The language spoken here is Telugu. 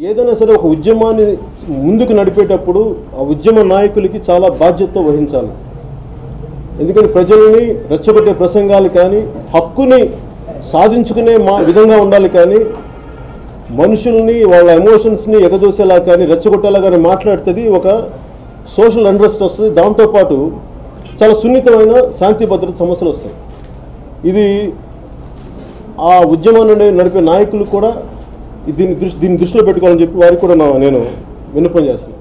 ఏదైనా సరే ఒక ఉద్యమాన్ని ముందుకు నడిపేటప్పుడు ఆ ఉద్యమ నాయకులకి చాలా బాధ్యత వహించాలి ఎందుకంటే ప్రజల్ని రెచ్చగొట్టే ప్రసంగాలు కానీ హక్కుని సాధించుకునే మా విధంగా ఉండాలి కానీ మనుషుల్ని వాళ్ళ ఎమోషన్స్ని ఎగదోసేలా కానీ రెచ్చగొట్టేలా కానీ మాట్లాడుతుంది ఒక సోషల్ అండ్రెస్ట్ వస్తుంది దాంతోపాటు చాలా సున్నితమైన శాంతి భద్రత సమస్యలు వస్తాయి ఇది ఆ ఉద్యమాన్ని నడిపే నాయకులు కూడా దీన్ని దృష్టి దీన్ని దృష్టిలో పెట్టుకోవాలని చెప్పి వారికి కూడా నా- నేను విన్నపం చేస్తున్నాను